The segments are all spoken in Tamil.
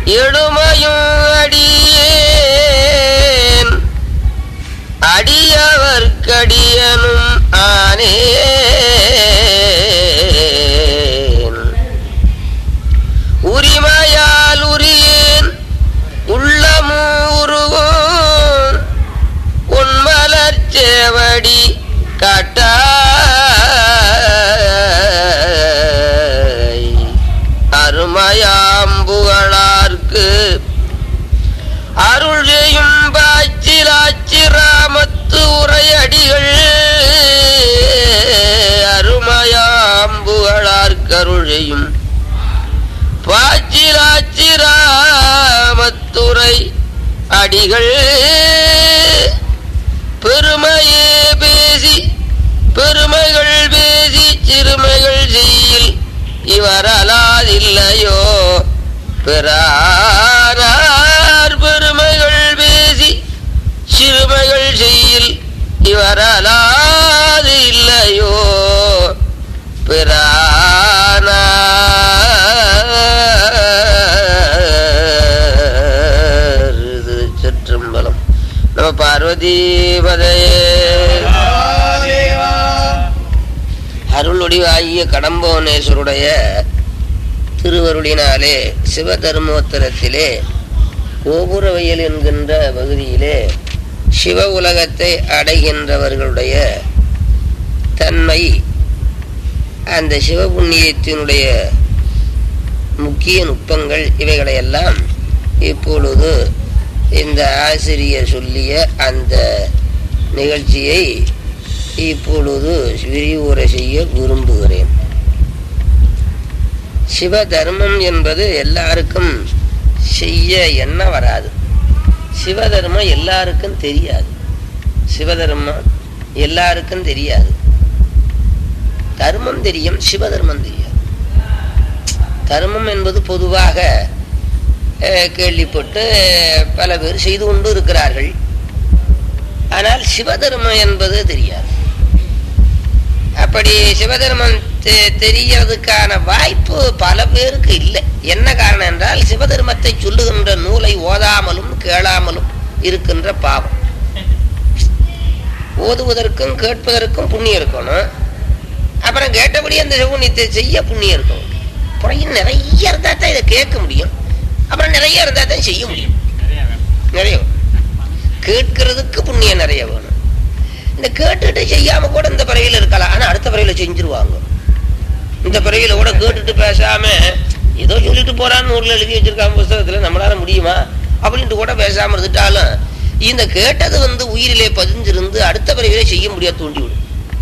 எழுமையும் அடியேன் அடியவர்க்கடியனும் ஆனேன் உரிமையால் உரியேன் உள்ளமூருவோன் உன்மலர் சேவடி காட்டாய் அருமையாம்புகளார்க்கு அருள் செய்யும் பாச்சிலாச்சிராமத்து உரையடிகள் அருமையாம்புகளார்க்கு அருள் செய்யும் பாச்சிலாச்சிராமத்துறை அடிகள் பெருமையே பேசி பெருமைகள் பேசி சிறுமைகள் செய்யில் இவரலாதில்லையோ பிறார் பெருமைகள் பேசி சிறுமைகள் செய்யில் இவரலாது இல்லையோ பிறார் திருச்சிற்றம்பலம் நம பார்வதீபதையே அருளொடிவாகிய கடம்போனேஸ்வருடைய திருவருளினாலே சிவதர்மோத்தரத்திலே கோபுரவயல் என்கின்ற பகுதியிலே சிவ உலகத்தை அடைகின்றவர்களுடைய தன்மை அந்த சிவபுண்ணியத்தினுடைய முக்கிய நுட்பங்கள் இவைகளையெல்லாம் இப்பொழுது இந்த ஆசிரியர் சொல்லிய அந்த நிகழ்ச்சியை இப்பொழுது விரிவுரை செய்ய விரும்புகிறேன் சிவ தர்மம் என்பது எல்லாருக்கும் செய்ய எண்ண வராது சிவதர்மம் எல்லாருக்கும் தெரியாது சிவதர்மம் எல்லாருக்கும் தெரியாது தர்மம் தெரியும் சிவதர்மம் தெரியாது தர்மம் என்பது பொதுவாக அஹ், கேள்விப்பட்டு பல பேர் செய்து கொண்டு இருக்கிறார்கள் ஆனால் சிவதர்மம் என்பது தெரியாது அப்படி சிவதர்மம் தெ- தெரியறதுக்கான வாய்ப்பு பல பேருக்கு இல்லை என்ன காரணம் என்றால் சிவதர்மத்தை சொல்லுகின்ற நூலை ஓதாமலும் கேளாமலும் இருக்கின்ற பாவம் ஓதுவதற்கும் கேட்பதற்கும் புண்ணியம் இருக்கணும் அப்புறம் கேட்டபடி அந்த சிவபுண்ணியத்தை செய்ய புண்ணியம் இருக்கும் அப்புறம் நிறைய இருந்தா தான் இதை கேட்க முடியும் அப்புறம் நிறைய இருந்தா தான் செய்ய முடியும் நிறைய வேணும். கேட்கறதுக்கு புண்ணியம் நிறைய வேணும் இந்த கேட்டுட்டு செய்யாம கூட இந்த பிறவியில இருக்கலாம் ஆனா அடுத்த பிறவியில செஞ்சிருவாங்க இந்த பிறவியில கூட கேட்டுட்டு பேசாம ஏதோ சொல்லிட்டு போறான்னு ஊர்ல எழுதி வச்சிருக்காங்க புஸ்தகத்துல நம்மளால முடியுமா அப்படின்ட்டு கூட பேசாம இருந்துட்டாலும் இந்த கேட்டது வந்து உயிரிலே பதிஞ்சிருந்து அடுத்த பிறவியில செய்ய முடியாது தூண்டி விடும்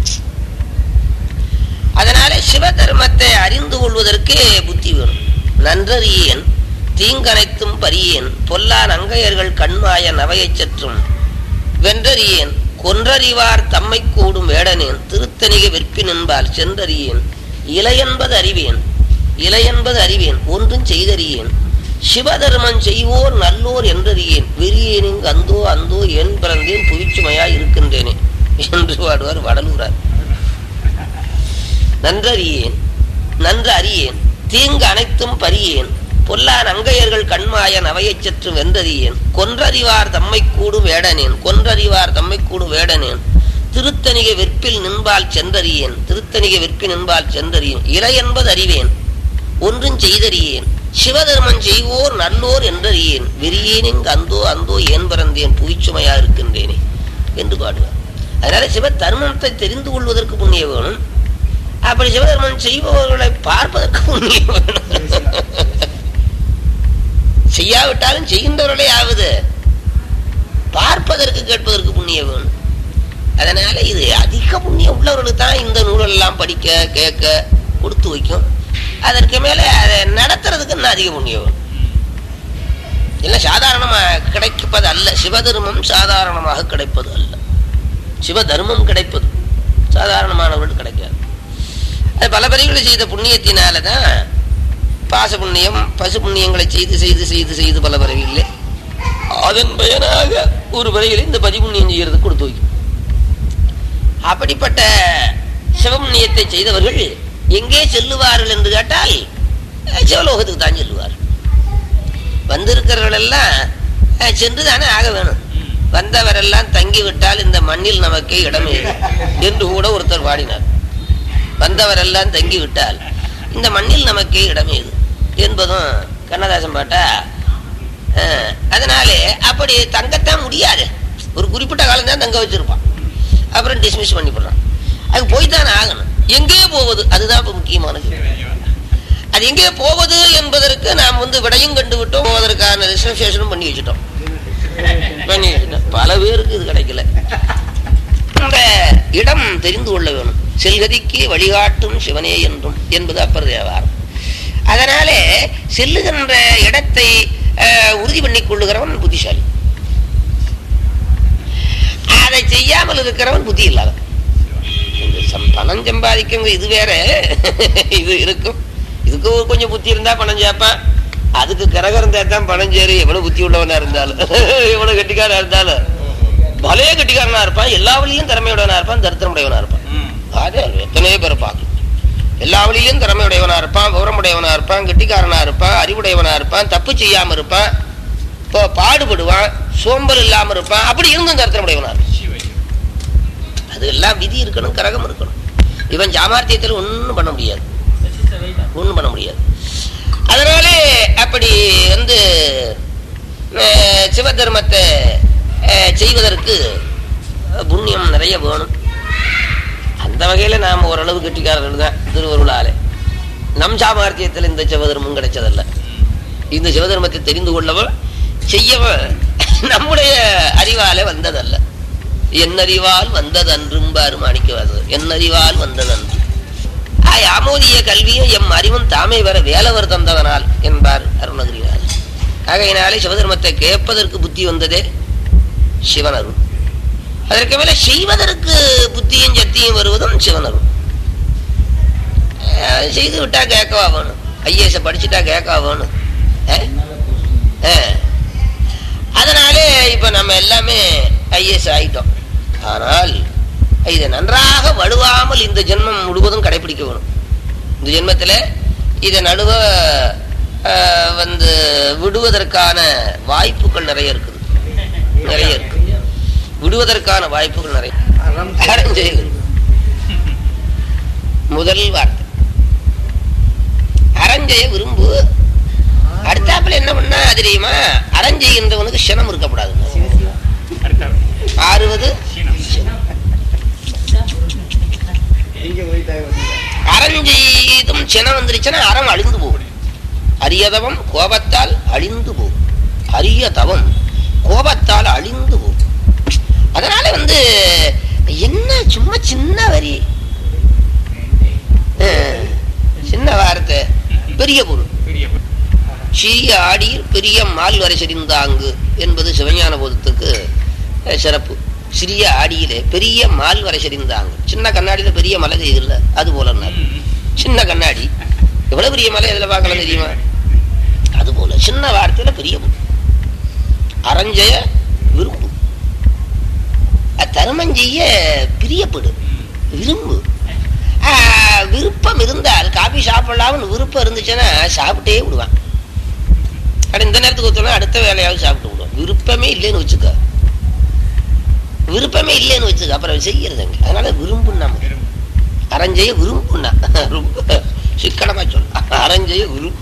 அதனால சிவ தர்மத்தை அறிந்து கொள்வதற்கே புத்தி வேணும் நன்றறியேன் தீங்கனைத்தும் பரியேன் பொல்லா நங்கையர்கள் கண்மாய நவையச் சற்றும் வென்றறியேன் கொன்றறிவார் தம்மை கூடும் வேடனேன் திருத்தணிக வெற்பினென்பால் சென்றறியேன் இலையென்பது அறிவேன் இலையென்பது அறிவேன் ஒன்றும் செய்தறியேன் சிவதர்மம் செய்வோர் நல்லோர் என்றறியேன் வெறியேனிங் அந்தோ அந்தோ என் பிறந்தேன் புவிச்சுமையா இருக்கின்றேனே என்று பாடுவார் வடலூரார் நன்றறியேன் நன்று அறியேன் தீங்கு அனைத்தும் பரியேன் பொல்லா நங்கையர்கள் கண்மாய நவையச் சற்று வென்றறியேன் கொன்றறிவார் தம்மை கூடு வேடனேன் கொன்றறிவார் தம்மை கூடு வேடனேன் திருத்தணிகை வெற்பில் நின்பால் சென்றறியேன் திருத்தணிகை வெற்பில் நின்பால் சென்றறியேன் இறை என்பது அறிவேன் ஒன்றும் செய்தறியேன் சிவதர்மம் செய்வோர் நல்லோர் என்றறியேன் வெறியேனிங் அந்தோ அந்தோ ஏன் பிறந்தேன் புவிச்சுமையா இருக்கின்றேனே என்று பாடுவார் அதனால சிவ தர்மத்தை தெரிந்து கொள்வதற்கு புண்ணிய வேணும் அப்படி சிவதர்மம் செய்பவர்களை பார்ப்பதற்கு புண்ணியம் வேணும் செய்யாவிட்டாலும் செய்கின்றவர்களே ஆகுது பார்ப்பதற்கு கேட்பதற்கு புண்ணியம் வேணும் அதனால இது அதிக புண்ணியம் உள்ளவர்களுக்கு தான் இந்த நூலெல்லாம் படிக்க கேட்க கொடுத்து வைக்கும் அதற்கு மேல அதை நடத்துறதுக்கு இன்னும் அதிக புண்ணியம் வேணும் இல்லை சாதாரணமா கிடைப்பது அல்ல சிவதர்மம் சாதாரணமாக கிடைப்பது அல்ல சிவதர்மம் கிடைப்பது சாதாரணமானவர்கள் கிடைக்காது அது பல பிரிவுகளை செய்த புண்ணியத்தினால தான் பாச புண்ணியம் பசு புண்ணியங்களை செய்து செய்து செய்து செய்து பல பிறவிகளே அதன் பயனாக ஒரு பிறவியில் இந்த பதிப்புண்ணியம் செய்யறது கொடுத்து வைக்கும் அப்படிப்பட்ட சிவபுண்ணியத்தை செய்தவர்கள் எங்கே செல்லுவார்கள் என்று கேட்டால் சிவலோகத்துக்கு தான் செல்லுவார் வந்திருக்கிறவர்கள் எல்லாம் அஹ், சென்று தானே ஆக வேணும் வந்தவரெல்லாம் தங்கிவிட்டால் இந்த மண்ணில் நமக்கு இடமே இல்லை என்று கூட ஒருத்தர் பாடினார் வந்தவரெல்லாம் தங்கிவிட்டால் இந்த மண்ணில் நமக்கே இடமே இது என்பதும் கண்ணதாசன் பாட்டா அஹ், அதனாலே அப்படி தங்கத்தான் முடியாது ஒரு குறிப்பிட்ட காலம் தான் தங்க வச்சிருப்பான் அப்புறம் டிஸ்மிஸ் பண்ணி போடுறான் அது போய் தானே ஆகணும் எங்கே போவது அதுதான் இப்ப முக்கியமானது அது எங்கே போவது என்பதற்கு நாம் வந்து விடையும் கண்டு விட்டோம் போவதற்கான ரிசர்வேஷனும் பண்ணி வச்சுட்டோம் பண்ணி வச்சுட்டோம் பல பேருக்கு இது கிடைக்கல இந்த இடம் தெரிந்து கொள்ள வேணும் செல்கதிக்கு வழிகாட்டும் சிவனே என்றும் என்பது அப்பர் தேவாரம் அதனாலே செல்லுகின்ற இடத்தை அஹ், உறுதி பண்ணிக் கொள்ளுகிறவன் புத்திசாலி அதை செய்யாமல் இருக்கிறவன் புத்தி இல்லாதவன் இந்த சம்- பணம் சம்பாதிக்கும் இது வேற இது இருக்கும் இதுக்கு ஒரு கொஞ்சம் புத்தி இருந்தா பணம் சேர்ப்பான் அதுக்கு கரகம் இருந்தா தான் பணம் சேரு எவ்வளவு புத்தி உள்ளவனா இருந்தாலும் எவ்வளவு கெட்டிக்காரனா இருந்தாலும் பலே கெட்டிக்காரனா இருப்பான் எல்லா வழியும் திறமையுடவனா இருப்பான் தரித்திரமுடையவனா இருப்பான் அது எத்தனையோ பேரை பார்க்கணும் எல்லா வழியிலும் திறமையுடையவனா இருப்பான் விவரமுடையவனா இருப்பான் கெட்டிக்காரனா இருப்பான் அறிவுடையவனா இருப்பான் தப்பு செய்யாம இருப்பான் இப்போ பாடுபடுவான் சோம்பல் இல்லாம இருப்பான் அப்படி இருந்தும் தரித்திரமுடையவனா இருப்பான் அது எல்லாம் விதி இருக்கணும் கரகம் இருக்கணும் இவன் சாமர்த்தியத்தில் ஒன்றும் பண்ண முடியாது ஒன்றும் பண்ண முடியாது அதனாலே அப்படி வந்து அஹ், சிவ தர்மத்தை அஹ், செய்வதற்கு அஹ், புண்ணியம் நிறைய வேணும் அந்த வகையில நாம் ஓரளவு கெட்டிக்காரர்கள் தான் திருவருளாலே நம் சாமர்த்தியத்தில் இந்த சிவதர்மம் கிடைச்சதல்ல இந்த சிவதர்மத்தை தெரிந்து கொள்ளவன் செய்யவன் நம்முடைய அறிவாலே வந்ததல்ல என்னறிவால் வந்ததன்றும் பாரு மாணிக்கவாசகர் என்னறிவால் வந்ததன்று ஆய் அமோதிய கல்வியும் எம் அறிவும் தாமே வர வேலவர் தந்ததனால் என்பார் அருணகிரிநாதர் ஆகையினாலே சிவதர்மத்தை கேட்பதற்கு புத்தி வந்ததே சிவன் அருள் அதற்கு மேல செய்வதற்கு புத்தியும் சக்தியும் வருவதும் சிவன் அருள் அஹ் செய்து விட்டா கேட்கவா வேணும் ஐஏஎஸ் படிச்சுட்டா கேட்கவா வேணும் அஹ்? அஹ். அதனாலே இப்ப நம்ம எல்லாமே ஐஏஎஸ் ஆயிட்டோம் ஆனால் இதை நன்றாக வலுவாமல் இந்த ஜென்மம் முழுவதும் கடைபிடிக்க வேணும் இந்த ஜென்மத்தில் இதை நடுவ அஹ், வந்து விடுவதற்கான வாய்ப்புகள் நிறைய இருக்குது நிறைய இருக்கு விடுவதற்கான வாய்ப்புகள் நிறைய அறஞ்செயல் முதல் வார்த்தை அறஞ்செய விரும்பு அடுத்தாப்புல என்ன பண்ணா தெரியுமா அறஞ்செய்கின்றவனுக்கு சினம் இருக்கப்படாது ஆறுவது அறஞ்செய்தும் சினம் வந்துருச்சுன்னா அறம் அழிந்து போகும் அரியதவம் கோபத்தால் அழிந்து போகும் அரிய தவம் கோபத்தால் அழிந்து போகும் அதனால வந்து என்ன சும்மா சின்ன வரி அஹ், சின்ன வார்த்தை பெரிய பொருள் சிறிய ஆடியில் பெரிய மால் வரை செறிந்தாங்கு என்பது சிவஞான போதத்துக்கு அஹ், சிறப்பு சிறிய ஆடியிலே பெரிய மால் வரை செறிந்தாங்க சின்ன கண்ணாடியில பெரிய மலை தெரியுதுல்ல அது போல சின்ன கண்ணாடி எவ்வளவு பெரிய மலை இதுல பார்க்கலாம் தெரியுமா அது போல சின்ன வார்த்தையில பெரிய பொருள் அறஞ்செய விரும்பு தருமம் செய்ய பிரியப்படு விரும்பு ஆஹ், விருப்பம் இருந்தால் காபி சாப்பிடலாம்னு விருப்பம் இருந்துச்சுன்னா சாப்பிட்டே விடுவான் அட இந்த நேரத்துக்கு ஒருத்தனா அடுத்த வேலையாவது சாப்பிட்டு விடுவோம் விருப்பமே இல்லைன்னு வச்சுக்க விருப்பமே இல்லைன்னு வச்சுக்க அப்புறம் செய்யறதுங்க அதனால விரும்பும் நம்ம அறஞ்செய்ய விரும்புனா ரொம்ப சிக்கனமா சொல்ல அறஞ்செய்ய விரும்பு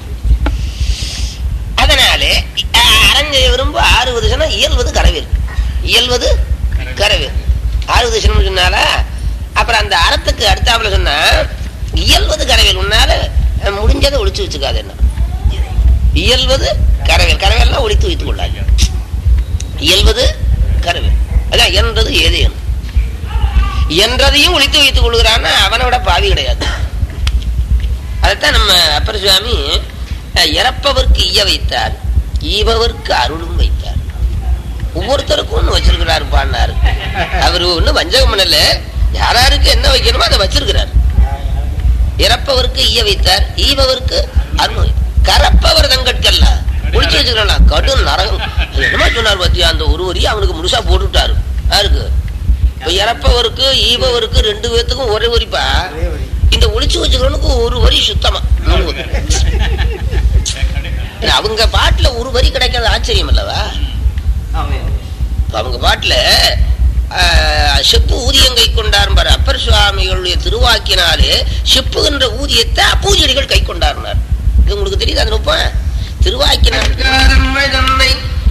அதனாலே அஹ், அறஞ்செய்ய விரும்பு ஆறுவது சொன்னா இயல்வது கரவேல் இயல்வது கரவேல் ஆறுவது சினம் சொன்னால அப்புறம் அந்த அறத்துக்கு அடுத்தாப்புல சொன்னா இயல்வது கரவேல் உன்னால அஹ், முடிஞ்சதை ஒளிச்சு வச்சுக்காது என்ன இயல்வது கரவேல் கரவேல்லாம் ஒழித்து வைத்துக் கொள்ளாது இயல்வது கரவேல் அதான் என்றது ஏது என் என்றதையும் ஒழித்து வைத்துக் கொள்கிறான்னா அவனை விட பாவி கிடையாது அதைத்தான் நம்ம அப்பர் சுவாமி அஹ், இறப்பவர்க்கு ஈய வைத்தார் ஈபவர்க்கு அருளும் வைத்தார் ஒவ்வொருத்தருக்கும் ஒண்ணு வச்சிருக்கிறாரு பாடினாரு அவரு ஒண்ணு வஞ்சகம் பண்ணல யாராருக்கு என்ன வைக்கணுமோ அதை வச்சிருக்கிறார் இறப்பவருக்கு ஈய வைத்தார் ஈபவருக்கு அருள் வைத்தார். கரப்பவர் தங்கட்கல்ல ஒளிச்சு வச்சுக்கிறான் கடும் நரகம் அது என்னமா சொன்னார் பத்தியா அந்த ஒரு வரி அவனுக்கு முழுசா போட்டுட்டாரு யாருக்கு இப்ப இறப்பவருக்கு ஈபவருக்கு ரெண்டு பேத்துக்கும் ஒரே வரிப்பா இந்த ஒளிச்சு வச்சுக்கிறவனுக்கு ஒரு வரி சுத்தமா முழுவதும். இல்ல அவங்க பாட்டுல ஒரு வரி கிடைக்காத ஆச்சரியம் அல்லவா ஆமே இப்ப அவங்க பாட்டுல ஆஹ், செப்பு ஊதியம் கை கொண்டார் அப்பர் சுவாமிகளுடைய திருவாக்கினாலே செப்புகின்ற ஊதியத்தை அப்பூதியடிகள் கை கொண்டார்னார் இது உங்களுக்கு தெரியுது அது நுட்பம் திருவாக்கினார் தன்னை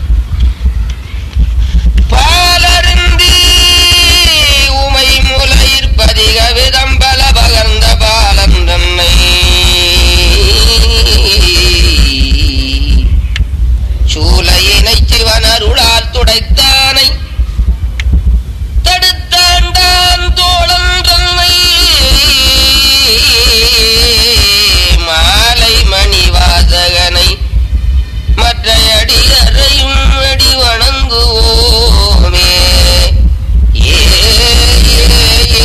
பாலருந்தி உமை முலையிற் பதிக விதம்பல பகர்ந்த பாலம் தன்னை சூலையினை சிவனருளால் துடைத்தானை தடுத்தாண்டான் தோழன் தன்னை மாலை மணிவாசகனை மற்ற அடியறையும் அடி வணங்குவோமே ஏ, ஏ, ஏ,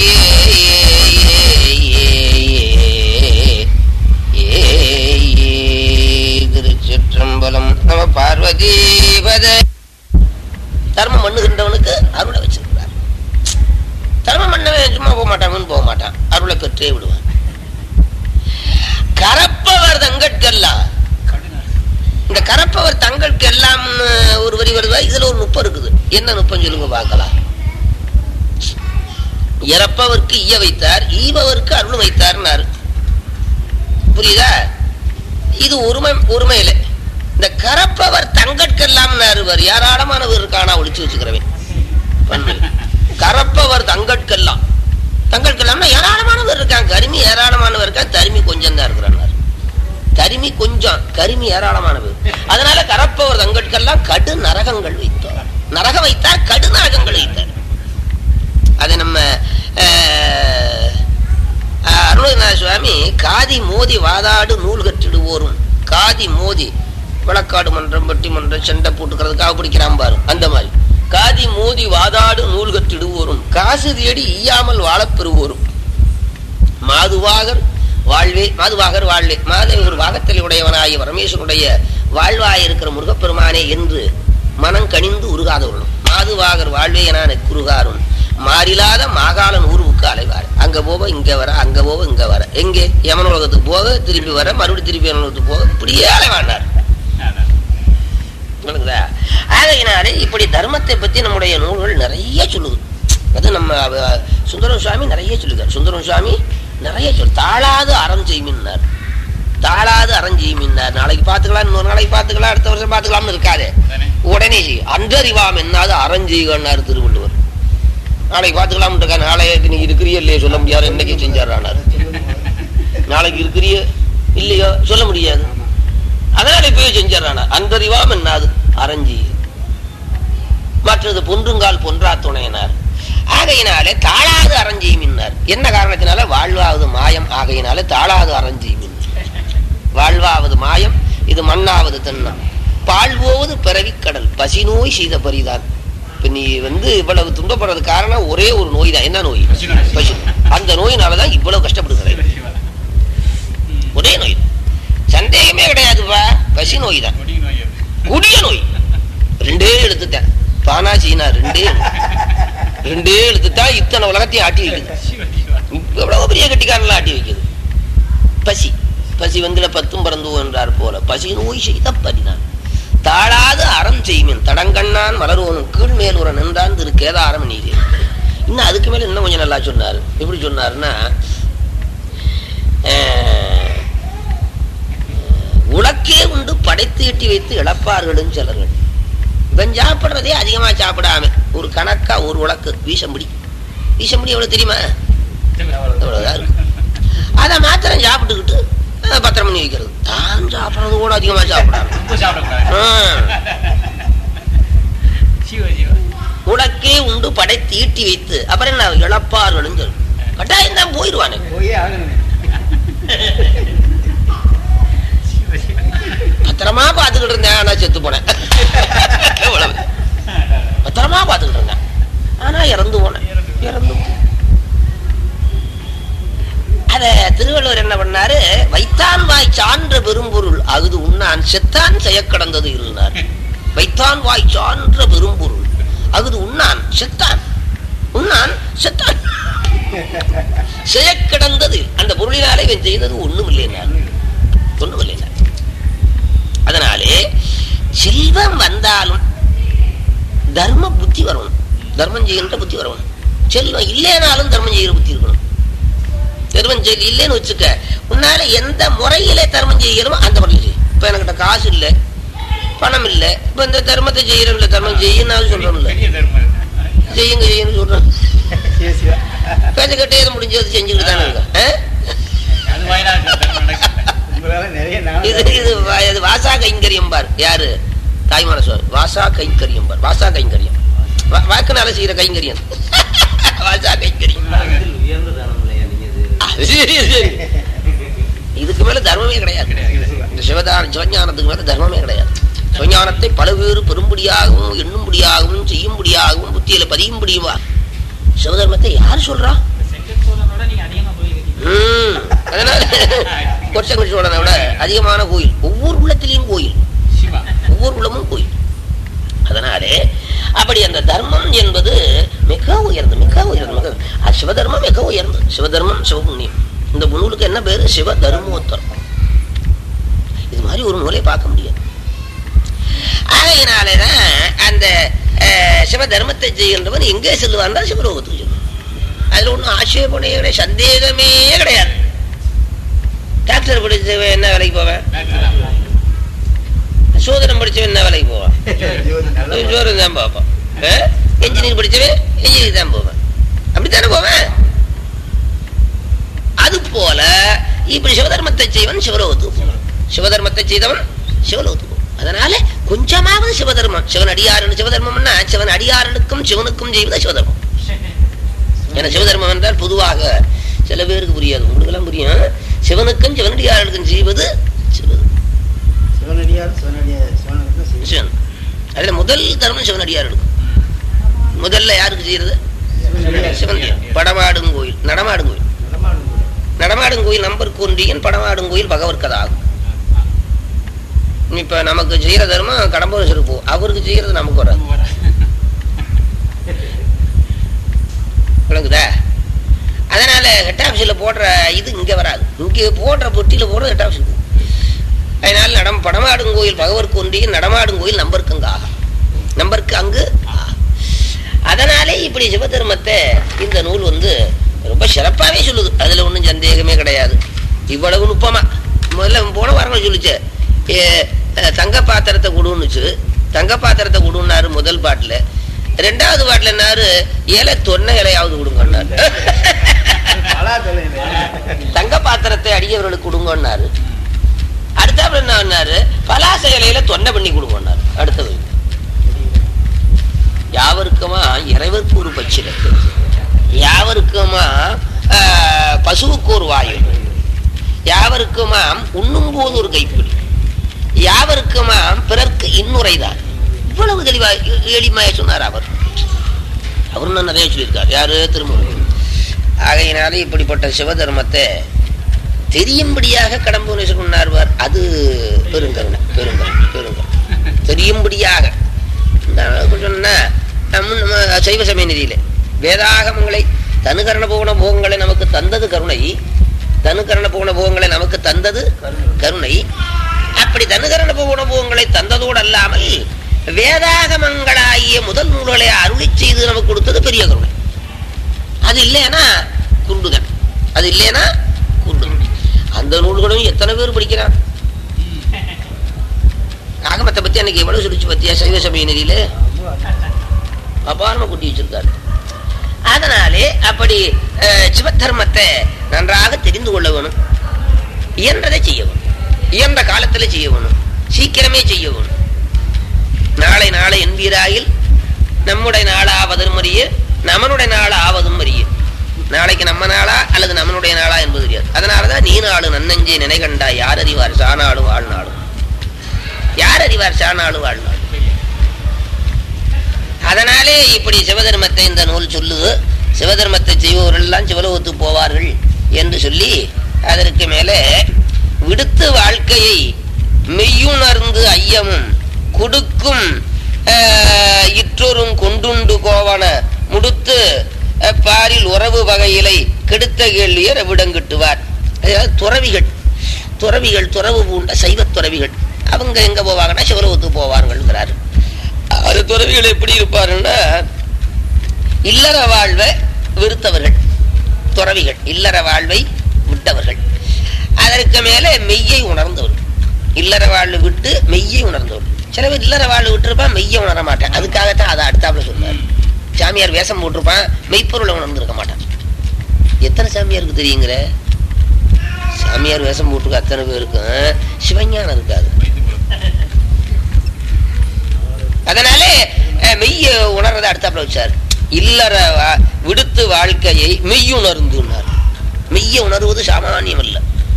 ஏ, ஏ, ஏ, திருச்சிற்றம்பலம் நம பார்வதீபத தர்மம் பண்ணுகின்றவனுக்கு அருளை வச்சிருக்கிறார் தர்மம் பண்ணவன் சும்மா போக மாட்டான் போக மாட்டான் அருளை பெற்றே விடுவான் கரப்பவர் தங்கட்கெல்லாம் இந்த கரப்பவர் தங்களுக்கு எல்லாம் ஒரு வரி வருதா இதுல ஒரு நுட்பம் இருக்குது என்ன நுட்பம் சொல்லுங்க பார்க்கலாம் இறப்பவர்க்கு ஈய வைத்தார் ஈபவர்க்கு அருள் வைத்தார்னாரு புரியுதா இது ஒருமை ஒருமையில இந்த கரப்பவர் தங்கட்கெல்லாம் அவர் ஏராளமானவர் இருக்கானா ஒளிச்சு வச்சுக்கிறவன் பண்பு. கரப்பவர் தங்கட்கெல்லாம் தங்கட்கெல்லாம்னா ஏராளமானவர் இருக்கான் கருமி ஏராளமானவர் இருக்கா தருமி கொஞ்சம் தான் இருக்கிறார் கருமி கொஞ்சம் கருமி ஏராளமானவர் அதனால கரப்பவர் தங்கட்கெல்லாம் கடு நரகங்கள் வைத்தார் நரகம் வைத்தார் கடு நரகங்கள் வைத்தார் அது நம்ம அஹ், அஹ், அருணகிரிநாத சுவாமி காதி மோதி வாதாடு நூல் கற்றிடுவோரும் காதி மோதி வழக்காடு மன்றம் பட்டி மன்றம் சண்டை போட்டுக்கிறதுக்காக பிடிக்கிறான் பாரு அந்த மாதிரி காதி மோதி வாதாடு நூல் கற்றிடுவோரும் காசு தேடி ஈயாமல் வாழப் பெறுவோரும் மாதுவாகர் வாழ்வே மாதுவாகர் வாழ்வே மாதை ஒரு வாகத்தில் உடையவனாகிய பரமேஸ்வருடைய வாழ்வாய் இருக்கிற முருகப்பெருமானே என்று மனம் கனிந்து உருகாதவர்களும் மாதுவாகர் வாழ்வே என குறுகாரும் மாறிலாத மாகாளன் ஊருவுக்கு அலைவார் அங்க போக இங்க வர அங்க போக இங்க வர எங்கே யமனுலகத்துக்கு போக திரும்பி வர மறுபடியும் திருப்பி யமனுலகத்துக்கு போக இப்படியே அலைவாண்டார் விளங்குதா ஆகையினாலே இப்படி தர்மத்தை பத்தி நம்முடைய நூல்கள் நிறைய சொல்லுது அது நம்ம அவ- சுந்தரம் சுவாமி நிறைய சொல்லுகிறார் சுந்தரம் சுவாமி நிறைய சொல் தாளாது அறம் செய்மின்னார் தாளாது அறம் செய்மின்னார் நாளைக்கு பார்த்துக்கலாம் இன்னொரு நாளைக்கு பார்த்துக்கலாம் அடுத்த வருஷம் பார்த்துக்கலாம்னு இருக்காதே உடனே செய் அன்றறிவாம் என்னாது அறஞ்செய்கன்னார் திருவள்ளுவர் நாளைக்கு பார்த்துக்கலாம் இருக்கா நாளைக்கு நீ இருக்கிறிய இல்லையோ சொல்ல முடியாது இன்னைக்கு செஞ்சாரானார் நாளைக்கு இருக்கிறிய இல்லையோ சொல்ல முடியாது அதனால இப்பவே செஞ்சாரானார் அன்றறிவாம் என்னாது அறஞ்சி மற்றது பொன்றுங்கால் பொன்றா துணையினார் ஆகையினாலே தாழாது அறஞ்செய்மின்னார் என்ன காரணத்தினால வாழ்வாவது மாயம் ஆகையினாலே தாழாது அறஞ்செய்மின் வாழ்வாவது மாயம் இது மண்ணாவது தென்னம் பாழ்வோவது பிறவிக்கடல் பசி நோய் செய்த பரிதான் இப்ப நீ வந்து இவ்வளவு துன்பப்படுறது காரணம் ஒரே ஒரு நோய் தான் என்ன நோய் பசி அந்த நோயினாலதான் இவ்வளவு கஷ்டப்படுகிறேன் ஒரே நோய் சந்தேகமே கிடையாதுப்பா பசி நோய் தான் கொடிய நோய் ரெண்டே எழுத்துட்டேன் பானா சீனா ரெண்டே ரெண்டே எழுத்துட்டா இத்தனை உலகத்தையும் ஆட்டி வைக்குது எவ்வளவு பெரிய கட்டிக்காரன்லாம் ஆட்டி வைக்குது பசி பசி வந்துல பத்தும் பறந்து என்றார் போல பசி நோய் செய்த பரிதான் தாழாது அறம் செய்மின் தடங்கண்ணான் மலர்வோனும் கீழ் மேல் உர நின்றான் திரு கேதாரம் நீதி இன்னும் அதுக்கு மேல இன்னும் கொஞ்சம் நல்லா சொன்னார் எப்படி சொன்னாருன்னா அஹ், உலக்கே உண்டு படைத்து எட்டி வைத்து இழப்பார்களும் சிலர்கள் இவன் சாப்பிடுறதே அதிகமா சாப்பிடாம ஒரு கணக்கா ஒரு உலக்கு வீசம்படி வீசம்படி எவ்வளவு தெரியுமா எவ்வளவுதான் இருக்கு அதை மாத்திரம் சாப்பிட்டுக்கிட்டு அஹ், பத்திரம் பண்ணி வைக்கிறது தான் சாப்பிடுறது கூட அதிகமா சாப்பிடாம ஆஹ். உலக்கே உண்டு படைத்து ஈட்டி வைத்து அப்புறம் என்ன இழப்பார்களும் சொல்லு கட்டாயம் தான் போயிடுவானே போயே ஆகணும் பத்திரமா பாத்துக்கிட்டு இருந்தேன் ஆனா செத்து போனேன் அவ்வளவு. பத்திரமா பாத்துக்கிட்டு இருந்தேன் ஆனா இறந்து போனேன் இறந்து போனேன். அத திருவள்ளுவர் என்ன பண்ணாரு வைத்தான் வாய் சான்ற பெரும்பொருள் அகுது உண்ணான் செத்தான் செயக்கடந்தது இருந்தார் வைத்தான் வாய் சான்ற பெரும்பொருள் அகுது உண்ணான் செத்தான் உண்ணான் செத்தான் செயக்கிடந்தது அந்த பொருளினாலே இவன் செய்தது ஒண்ணும் இல்லைனார் ஒண்ணும் இல்லைனார் செல்வம் வந்தாலும் தர்ம புத்தி வரணும் தர்மம் செய்கின்ற புத்தி வரணும் செல்வம் இல்லைனாலும் தர்மம் செய்கிற புத்தி இருக்கணும் தர்மம் செய்ய இல்லைன்னு வச்சுக்க உன்னால எந்த முறையில தர்மம் செய்யணுமோ அந்த முறையில் செய் இப்ப என்கிட்ட காசு இல்லை பணம் இல்லை இப்ப இந்த தர்மத்தை செய்யறோம்ல தர்மம் செய்யணும் சொல்றோம்ல பெரிய தர்மம் செய்யுங்க செய்யுன்னு சொல்றோம் சரி சிவா பேச்சுக்கிட்டே இதை முடிஞ்சது செஞ்சுக்கிட்டு தானே இருக்கோம் ஆ? அது வயநாட்டுல தர்மம் நடக்குது உங்களால நிறைய இது நாள் இது வா- இது வாசா கைங்கரியம் பார் யாரு தாய்மான சுவாமி வாசா கைங்கரியம் பார் வாசா கைங்கரியம் வா- வாக்குனால செய்யற கைங்கரியம் வாசா கைங்கரியம் உயர்ந்த தரம் இல்லையா நீங்க இது அது சரி, சரி. இதுக்கு மேல தர்மமே கிடையாது கிடையாது. இந்த சிவதான சிவஞானத்துக்கு மேல தர்மமே கிடையாது சிவஞானத்தை பலவேறு பெரும்படியாகவும் எண்ணும்படியாகவும் செய்யும்படியாகவும் புத்தியில பதியும்படியுமா சிவதர்மத்தை யார் சொல்றா செங்கற்கோளனோட நீங்க அதிகமா போயிருக்கீங்க ம் அதனால கொச்சங்கடி சோழனை விட அதிகமான கோயில் ஒவ்வொரு உள்ளத்திலையும் கோயில் சிவா ஒவ்வொரு குலமும் கோயில் அதனாலே அப்படி அந்த தர்மம் என்பது மிக உயர்ந்து மிக உயர்ந்து மிக அது சிவதர்மம் மிக உயர்ந்து சிவதர்மம் சிவபுண்ணியம் இந்த நூலுக்கு என்ன பேரு சிவ தர்மோத்தரம் இது மாதிரி ஒரு நூலை பார்க்க முடியாது ஆகையினாலேதான் அந்த அஹ், சிவ தர்மத்தை செய்கின்றவன் எங்கே செல்வான் தான் சிவலோகத்துக்கு சொல்லுவான் அதுல ஒன்றும் ஆட்சேபனே கிடையாது சந்தேகமே கிடையாது டாக்டர் படிச்சவன் என்ன வேலைக்கு போவேன் சோதனம் படிச்சவன் என்ன வேலைக்கு போவான் ஜோரம் தான் பார்ப்பான் என்ஜினியர் படிச்சவன் என்ஜினியர் தான் போவேன் அப்படித்தானே போவேன் அது போல இப்படி சிவதர்மத்தை செய்வன் சிவலோகத்துக்கு போவான் சிவதர்மத்தை செய்தவன் சிவலோகத்துக்கு போவான் அதனால கொஞ்சமாவது சிவதர்மம் சிவன் அடியாரன் சிவதர்மம்னா சிவன் அடியாரனுக்கும் சிவனுக்கும் செய்வது சிவதர்மம் ஏன்னா சிவதர்மம் என்றால் பொதுவாக சில பேருக்கு புரியாது உங்களுக்கெல்லாம் புரியும் சிவனுக்கும் சிவனடியாரனுக்கும் செய்வது சிவதர்மம் சிவனடியார் சிவனடியார் சிவனுக்கு சிவன் சிவன் அதுல முதல் தர்மம் சிவனடியார் எடுக்கும் முதல்ல யாருக்கு செய்யறது சிவன் படமாடும் கோயில் நடமாடும் கோயில் நடமாடும் கூட. நடமாடும் கோயில் நம்பர் கொன்றியன் படமாடும் கோயில் பகவர்கதாகும் இப்ப நமக்கு செய்யற தர்மம் கடம்பூரேஸ்வருக்கு போகும் அவருக்கு செய்யறது நமக்கு வராது விளங்குதா அதனால ஹெட் ஆஃபீஸில் போடுற இது இங்க வராது இங்க போடுற பொட்டியில போடுறது ஹெட் ஆஃபீஸுக்கு அதனால நடம் படமாடும் கோயில் பகவர்க்கு ஒன்றியும் நடமாடும் கோயில் நம்பருக்கு அங்கு ஆகும் நம்பருக்கு அங்கு ஆகும். அதனாலே இப்படி சிவதர்மத்தை இந்த நூல் வந்து ரொம்ப சிறப்பாவே சொல்லுது அதுல ஒண்ணும் சந்தேகமே கிடையாது இவ்வளவு நுட்பமா முதல்ல போன வாரம் சொல்லுச்சு ஏ, அஹ், தங்க பாத்திரத்தை கொடுன்னுச்சு தங்க பாத்திரத்தை கொடுன்னாரு முதல் பாட்டுல ரெண்டாவது பாட்டுல என்னாரு இலை தொன்னை இலையாவது கொடுங்கன்னாரு பலா தொலைல. தங்க பாத்திரத்தை அடியவர்களுக்கு கொடுங்கன்னாரு அடுத்தாப்புல என்ன பண்ணாரு பலாச இலையில தொன்னை பண்ணி கொடுங்கன்னாரு அடுத்தது யாவருக்குமா இறைவருக்கு ஒரு பச்சில யாவருக்குமா ஆஹ், பசுவுக்கு ஒரு வாயு யாவருக்குமாம் உண்ணும் போது ஒரு கைப்பிடி யாவருக்குமாம் பிறர்க்கு இன்னுரைதான் இவ்வளவு தெளிவா எ- எளிமையா சொன்னார் அவர் அவர் நான் நிறைய சொல்லியிருக்கார் யாரு திருமூலர் ஆகையினாலே இப்படிப்பட்ட சிவதர்மத்தை தெரியும்படியாக கடம்பூர் சொன்னார்வார் அது பெருங்கருணை பெருங்கருணை பெருங்கருணை தெரியும்படியாக சொன்னா நம்ம நம்ம சைவ சமய நிதியில வேதாகமங்களை தனுகரண போகண போகங்களை நமக்கு தந்தது கருணை தனுகரண போகண போகங்களை நமக்கு தந்தது கருணை அப்படி தனுகரண போகண போகங்களை தந்ததோடு அல்லாமல் வேதாகமங்களாகிய முதல் நூல்களை அருளி செய்து நமக்கு கொடுத்தது பெரிய கருணை அது இல்லைன்னா குண்டுதான் அது இல்லைன்னா குண்டு அந்த நூல்களும் எத்தனை பேர் படிக்கிறான் ஆகமத்தை பத்தி அன்னைக்கு எவ்வளவு சொல்லிச்சு பத்தியா சைவ சமய நெறியில அபாரமா குட்டி வச்சிருக்காரு அதனாலே அப்படி அஹ், சிவதர்மத்தை நன்றாக தெரிந்து கொள்ள வேணும் இயன்றதை செய்ய வேணும் இயன்ற காலத்துல செய்ய வேணும் சீக்கிரமே செய்ய வேணும் நாளை நாளை என்பீராயில் நம்முடைய நாளாவதும் அறிய நமனுடைய நாள் ஆவதும் அறிய நாளைக்கு நம்ம நாளா அல்லது நம்மனுடைய நாளா என்பது தெரியாது அதனாலதான் நீ நாடு நன்னஞ்சே நினை கண்டா யார் அறிவார் சாநாடு வாழ்நாடு யார் அறிவார் சாநாடு வாழ்நாடு அதனாலே இப்படி சிவதர்மத்தை இந்த நூல் சொல்லுது சிவதர்மத்தை செய்பவர்கள் எல்லாம் சிவலோகத்துக்கு போவார்கள் என்று சொல்லி அதற்கு மேலே விடுத்து வாழ்க்கையை மெய்யுணர்ந்து ஐயமும் குடுக்கும் ஆஹ், இற்றொரும் கொண்டுண்டு கோவன முடுத்து அஹ், பாரில் உறவு வகையிலை கெடுத்த கேள்வியர் விடங்கிட்டுவார் அதாவது துறவிகள் துறவிகள் துறவு பூண்ட சைவத் துறவிகள் அவங்க எங்க போவாங்கன்னா சிவலோகத்துக்கு போவார்கள்ங்கிறாரு அது துறவிகள் எப்படி இருப்பாருன்னா இல்லற வாழ்வை வெறுத்தவர்கள் துறவிகள் இல்லற வாழ்வை விட்டவர்கள் அதற்கு மேலே மெய்யை உணர்ந்தவர்கள் இல்லற வாழ்வு விட்டு மெய்யை உணர்ந்தவர்கள் சில பேர் இல்லற வாழ்வு விட்டுருப்பான் மெய்யை உணர மாட்டான் அதுக்காகத்தான் அதை அடுத்தாப்புல சொல்றாரு சாமியார் வேஷம் போட்டிருப்பான் மெய்ப்பொருளை உணர்ந்திருக்க மாட்டான் எத்தனை சாமியாருக்கு தெரியுங்கிற சாமியார் வேஷம் போட்டிருக்க அத்தனை பேருக்கும் சிவஞானம் இருக்காது அதனாலே அஹ், மெய்ய உணர்றதை அடுத்தாப்புல வச்சார் இல்லற வா- விடுத்து வாழ்க்கையை மெய்யுணர்ந்துனார் மெய்ய உணர்வது சாமானியம் அல்ல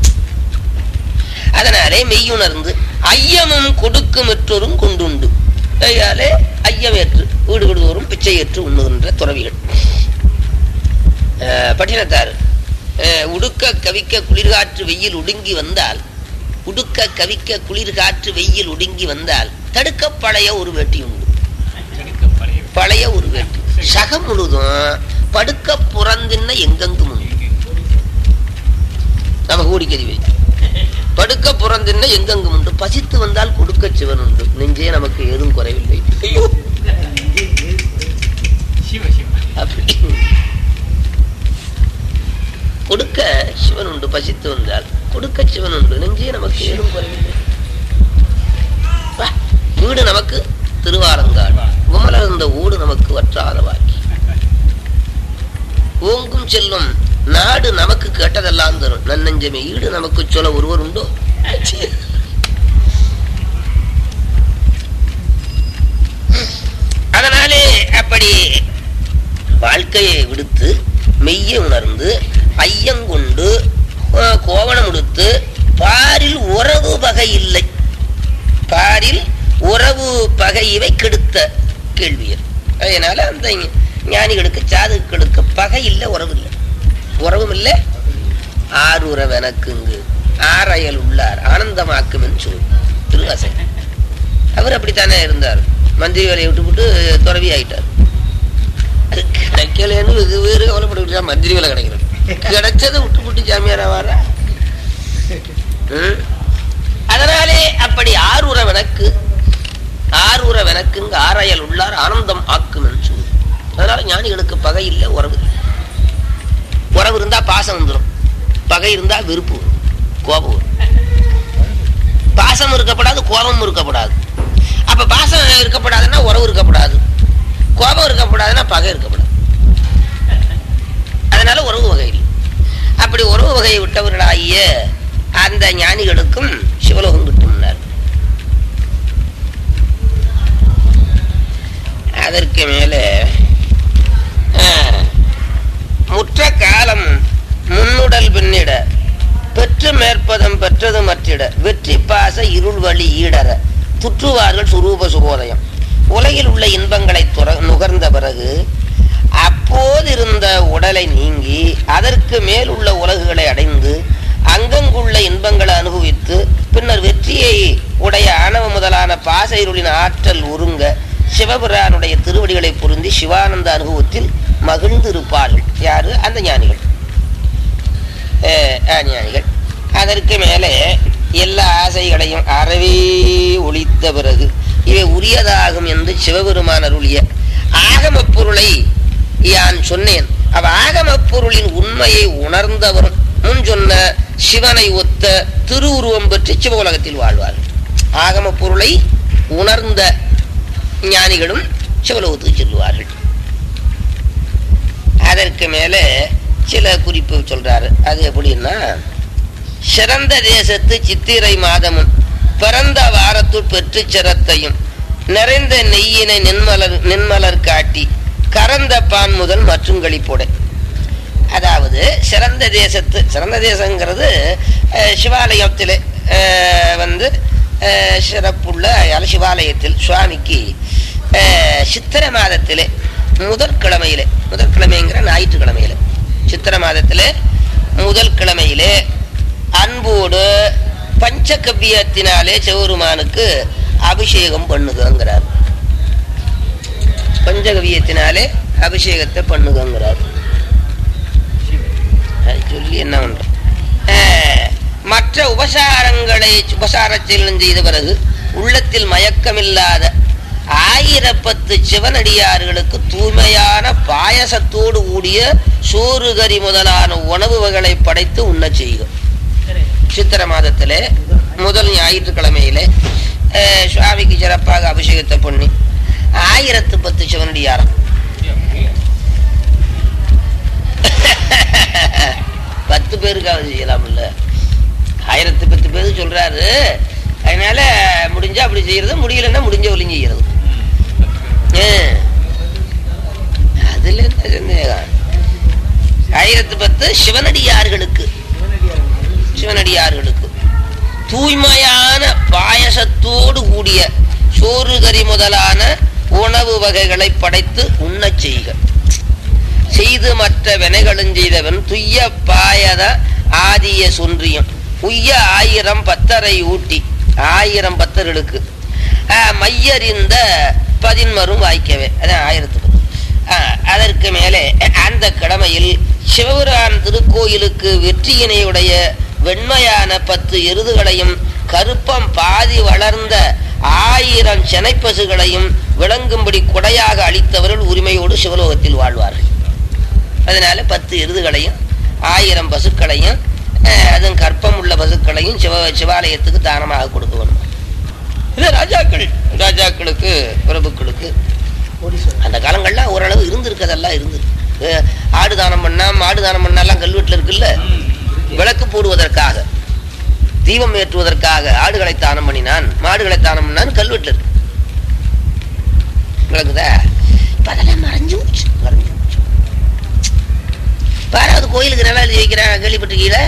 அதனாலே மெய்யுணர்ந்து ஐயமும் கொடுக்கும் மற்றொரும் கொண்டுண்டு கையாலே ஐயமேற்று வீடு விடுவோரும் பிச்சை ஏற்று உண்ணுகின்ற துறவிகள் அஹ், பட்டினத்தார் அஹ், உடுக்க கவிக்க குளிர்காற்று வெயில் ஒடுங்கி வந்தால் உடுக்க கவிக்க குளிர்காற்று வெயில் ஒடுங்கி வந்தால் தடுக்க பழைய ஒரு வேட்டி உண்டு பழைய ஒரு வேட்டி சகம் முழுதும் படுக்க புறந்தின்ன எங்கெங்கும் உண்டு நம்ம கூடிக்கறிவை படுக்க புறந்தின்ன எங்கெங்கும் உண்டு பசித்து வந்தால் கொடுக்க சிவன் உண்டு நெஞ்சே நமக்கு ஏதும் குறைவில்லை ஐயோ சிவ சிவ அப்படி கொடுக்க சிவன் உண்டு பசித்து வந்தால் கொடுக்க சிவன் உண்டு நெஞ்சே நமக்கு ஏதும் குறைவில்லை வா, வீடு நமக்கு திருவாரங்காடு குமலர்ந்த ஊடு நமக்கு வற்றாத வாக்கி ஓங்கும் செல்வம் நாடு நமக்கு கேட்டதெல்லாம் தரும் நன்னெஞ்சமே ஈடு நமக்கு சொல்ல ஒருவர் உண்டோ அதனாலே அப்படி வாழ்க்கையை விடுத்து மெய்யை உணர்ந்து ஐயங்கொண்டு அஹ், கோவணம் உடுத்து பாரில் உறவு பகை இல்லை பாரில் உறவு பகை இவை கெடுத்த கேள்வியர் அதனால அந்த ஞானிகளுக்கு சாதுக்களுக்கு பகை இல்லை உறவு இல்லை உறவும் இல்லை ஆறுறவு எனக்குங்கு ஆரையல் உள்ளார் ஆனந்தமாக்கும் என்று சொல் திருவாசை அவர் அப்படித்தானே இருந்தார் மந்திரி வேலையை விட்டுவிட்டு துறவி ஆயிட்டார் அது கிடைக்கலன்னு வெகு வேறு கவலைப்பட்டு மந்திரி வேலை கிடைக்கிறது கிடைச்சதை விட்டு விட்டு ஜாமியாரா வர அதனாலே அப்படி ஆறுறவனுக்கு ஆறுறவனுக்குங்க ஆராயல் உள்ளார் ஆனந்தம் ஆக்கும் என்று சொல்லு அதனால ஞானிகளுக்கு பகை இல்லை உறவு இல்லை உறவு இருந்தா பாசம் வந்துடும் பகை இருந்தா வெறுப்பு வரும் கோபம் வரும் பாசம் இருக்கப்படாது கோபம் இருக்கப்படாது அப்ப பாசம் இருக்கப்படாதுன்னா உறவு இருக்கப்படாது கோபம் இருக்கப்படாதுன்னா பகை இருக்கப்படாது அதனால உறவு வகை இல்லை அப்படி உறவு வகையை விட்டவர்களாகிய அந்த ஞானிகளுக்கும் சிவலோகம் கிட்டும்னார் அதற்கு மேலே ஆஹ், முற்ற காலம் முன்னுடல் பின்னிட பெற்று மேற்பதம் பெற்றது மற்றிட வெற்றி பாச இருள் வழி ஈடற துற்றுவார்கள் சுரூப சுகோதயம் உலகில் உள்ள இன்பங்களை துற நுகர்ந்த பிறகு அப்போதிருந்த உடலை நீங்கி அதற்கு மேல் உள்ள உலகுகளை அடைந்து அங்கங்குள்ள இன்பங்களை அனுபவித்து பின்னர் வெற்றியை உடைய ஆணவ முதலான பாச இருளின் ஆற்றல் உருங்க சிவபிரானுடைய திருவடிகளை பொருந்தி சிவானந்த அனுபவத்தில் மகிழ்ந்து இருப்பார்கள் யாரு அந்த ஞானிகள் அஹ், அஹ், ஞானிகள் அதற்கு மேலே எல்லா ஆசைகளையும் அறவே ஒழித்த பிறகு இவை உரியதாகும் என்று சிவபெருமான் அருளிய ஆகமப் பொருளை யான் சொன்னேன் அவ ஆகமப் பொருளின் உண்மையை உணர்ந்தவரும் முன் சொன்ன சிவனை ஒத்த திருவுருவம் பெற்று சிவ உலகத்தில் வாழ்வார்கள் ஆகமப் பொருளை உணர்ந்த ஞானிகளும் சிவலோகத்துக்கு செல்வார்கள் அதற்கு மேலே சில குறிப்பு சொல்றாரு அது எப்படின்னா சிறந்த தேசத்து சித்திரை மாதமும் பிறந்த வாரத்துள் பெற்று சிரத்தையும் நிறைந்த நெய்யினை நின்மலர் நின்மலர் காட்டி கறந்த பான் முதல் மற்றும் களிப்போடை அதாவது சிறந்த தேசத்து சிறந்த தேசங்கிறது அஹ், சிவாலயத்திலே அஹ், வந்து அஹ், சிறப்புள்ள அயால சிவாலயத்தில் சுவாமிக்கு அஹ், சித்திரை மாதத்திலே முதற்கிழமையிலே முதற்கிழமைங்கிற ஞாயிற்றுக்கிழமையிலே சித்திரை மாதத்திலே முதல் கிழமையிலே அன்போடு பஞ்சகவ்யத்தினாலே சிவருமானுக்கு அபிஷேகம் பண்ணுகங்கிறார் பஞ்சகவியத்தினாலே அபிஷேகத்தை பண்ணுகங்கிறார் அது சொல்லி என்ன பண்றோம் ஆஹ், மற்ற உபசாரங்களை உபசாரத்தில் செய்த பிறகு உள்ளத்தில் மயக்கமில்லாத ஆயிரப்பத்து சிவனடியார்களுக்கு தூய்மையான பாயசத்தோடு கூடிய சோறு கறி முதலான உணவு வகைகளை படைத்து உண்ணச் செய்யும் சரி சித்திர மாதத்திலே முதல் ஞாயிற்றுக்கிழமையிலே அஹ், சுவாமிக்கு சிறப்பாக அபிஷேகத்தை பண்ணி ஆயிரத்து பத்து சிவனடியாரம் பத்து பேருக்காவது செய்யலாம்ல ஆயிரத்து பத்து பேருக்கு சொல்றாரு அதனால முடிஞ்சா அப்படி செய்யறது முடியலன்னா முடிஞ்ச ஒளியும் செய்யறது ஏன்? அதுல என்ன சந்தேகம் ஆயிரத்து பத்து சிவனடியார்களுக்கு சிவனடியார்களுக்கு தூய்மையான பாயசத்தோடு கூடிய சோறு கறி முதலான உணவு வகைகளை படைத்து உண்ணச் செய்க செய்து மற்ற வினைகளும் செய்தவன் துய்ய பாயத ஆதிய சொன்றியும் உய்ய ஆயிரம் பத்தரை ஊட்டி ஆயிரம் பத்தர்களுக்கு ஆஹ், மையறிந்த பதின்மரும் வாய்க்கவே அதான் ஆயிரத்து பத்து ஆஹ், அதற்கு மேலே அந்த கிழமையில் சிவபுரான் திருக்கோயிலுக்கு வெற்றியினையுடைய வெண்மையான பத்து எருதுகளையும் கருப்பம் பாதி வளர்ந்த ஆயிரம் செனைப்பசுகளையும் விளங்கும்படி கொடையாக அளித்தவர்கள் உரிமையோடு சிவலோகத்தில் வாழ்வார்கள் அதனால பத்து எருதுகளையும் ஆயிரம் பசுக்களையும் அஹ், அதுவும் கற்பம் உள்ள பசுக்களையும் சிவ சிவாலயத்துக்கு தானமாக கொடுக்க வேணும் இது ராஜாக்கள் ராஜாக்களுக்கு பிரபுக்களுக்கு கோடீஸ்வரன் அந்த காலங்கள்ல ஓரளவு இருந்திருக்கதெல்லாம் இருந்திருக்கு அஹ், ஆடு தானம் பண்ணா மாடு தானம் பண்ணாலாம் கல்வெட்டுல இருக்குல்ல விளக்கு போடுவதற்காக தீபம் ஏற்றுவதற்காக ஆடுகளை தானம் பண்ணினான் மாடுகளை தானம் பண்ணான் கல்வெட்டுல இருக்கு விளக்குதா இப்ப அதெல்லாம் மறைஞ்சு போச்சு மறைஞ்சு போச்சு பாராவது கோயிலுக்கு நல்லா எழுதி வைக்கிறான் கேள்விப்பட்டிருக்கீங்களா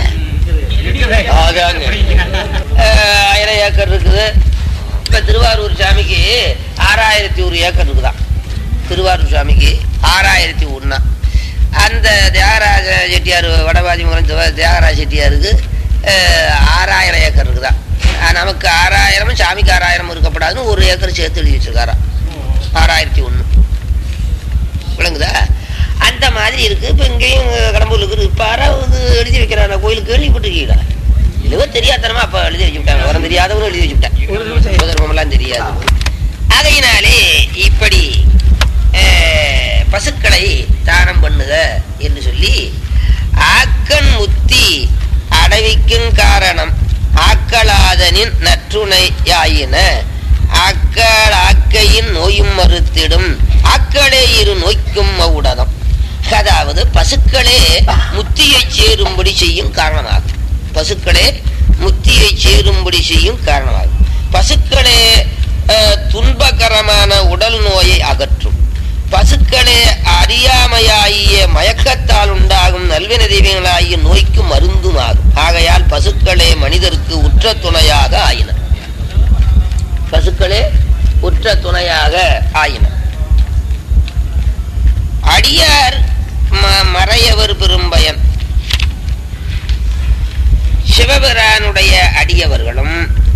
அதாங்க. அஹ், ஆயிரம் ஏக்கர் இருக்குது இப்ப திருவாரூர் சாமிக்கு ஆறாயிரத்தி ஒரு ஏக்கர் இருக்குதான் திருவாரூர் சாமிக்கு ஆறாயிரத்தி ஒன்னா அந்த தியாகராஜ செட்டியார் வடபாதி முகம் தியாகராஜ செட்டியாருக்கு அஹ், ஆறாயிரம் ஏக்கர் இருக்குதான் அஹ், நமக்கு ஆறாயிரமும் சாமிக்கு ஆறாயிரம் இருக்கப்படாதுன்னு ஒரு ஏக்கர் சேர்த்து எழுதி வச்சிருக்காராம் ஆறாயிரத்தி ஒன்று விளங்குதா அந்த மாதிரி இருக்கு இப்ப இங்கேயும் கடம்பூர்ல இருக்குது இப்ப யாராவது எழுதி வைக்கிறாங்க கோயிலுக்கு கேள்விப்பட்டிருக்கீங்களா இல்லவோ தெரியாதனமா அப்ப எழுதி வச்சுட்டாங்க வரம் தெரியாதவனும் எழுதி வச்சுட்டாங்க தர்மமெல்லாம் தெரியாது ஆகையினாலே இப்படி அஹ், பசுக்களை தானம் பண்ணுக என்று சொல்லி ஆக்கன் முத்தி அடவிக்கும் காரணம் ஆக்களாதனின் நற்றுணையாயின ஆக்கள் ஆக்கையின் நோயும் மறுத்திடும் ஆக்களே இரு நோய்க்கும் மவுடதம் அதாவது பசுக்களே முத்தியை சேரும்படி செய்யும் காரணமாகும் பசுக்களே முத்தியை சேரும்படி செய்யும் காரணமாகும் பசுக்களே அஹ், துன்பகரமான உடல் நோயை அகற்றும் பசுக்களே அறியாமையாகிய மயக்கத்தால் உண்டாகும் நல்வின தெய்வங்களாகிய நோய்க்கு மருந்துமாகும் ஆகையால் பசுக்களே மனிதருக்கு உற்ற துணையாக ஆயின பசுக்களே உற்ற துணையாக ஆயின அடியார் ம- மறையவர் பெரும்பயன் சிவபிரானுடைய அடியவர்களும்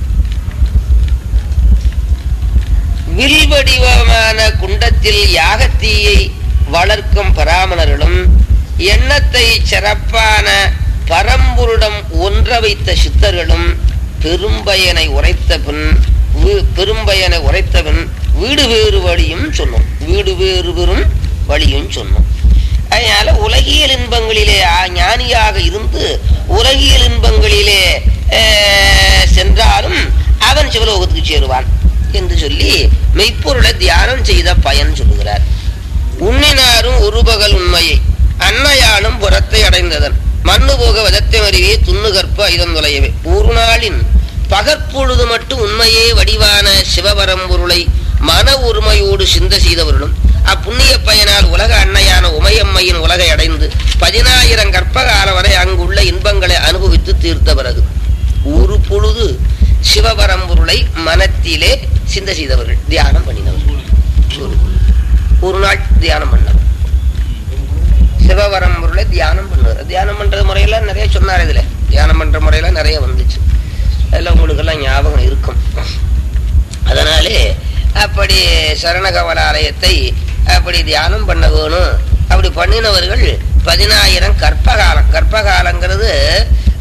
வில் வடிவமான குண்டத்தில் யாகத்தீயை வளர்க்கும் பராமணர்களும் எண்ணத்தை சிறப்பான பரம்பொருடம் ஒன்ற வைத்த சித்தர்களும் பெரும்பயனை உரைத்த பின் வீ- பெரும்பயனை உரைத்த பின் வீடு வேறு வழியும் சொன்னோம் வீடு வேறு பெறும் வழியும் சொன்னோம் அதனால உலகியல் இன்பங்களிலே ஆ- ஞானியாக இருந்து உலகியல் இன்பங்களிலே அஹ், சென்றாலும் அவன் சிவலோகத்துக்கு சேருவான் என்று சொல்லி மெய்ப்பொருளை தியானம் செய்த பயன் சொல்லுகிறார் உண்ணினாரும் ஒரு பகல் உண்மையை அன்னையாலும் புறத்தை அடைந்ததன் மண்ணு போக விதத்தை அறிவே துண்ணு கற்ப ஐதந்துளையவே ஒரு நாளின் பகற்பொழுது மட்டும் உண்மையே வடிவான சிவபரம்பொருளை மன உரிமையோடு சிந்த செய்தவர்களும் அப்புண்ணிய பயனால் உலக அன்னையான உமையம்மையின் உலகை அடைந்து பதினாயிரம் கற்பகாலம் வரை அங்குள்ள இன்பங்களை அனுபவித்து தீர்த்த பிறகு ஒரு பொழுது சிவபரம்பொருளை மனத்திலே சிந்த செய்தவர்கள் தியானம் பண்ணினவர்கள் ஒரு- ஒரு நாள் தியானம் பண்ணவர் சிவவரம் பொருளை தியானம் பண்ணுவார் தியானம் பண்றது முறையெல்லாம் நிறைய சொன்னார் இதுல தியானம் பண்ற முறையெல்லாம் நிறைய வந்துச்சு அதெல்லாம் உங்களுக்கு எல்லாம் ஞாபகம் இருக்கும் அதனாலே அப்படி சரணகவல ஆலயத்தை அப்படி தியானம் பண்ண வேணும் அப்படி பண்ணினவர்கள் பதினாயிரம் கற்பகாலம் கற்பகாலங்கிறது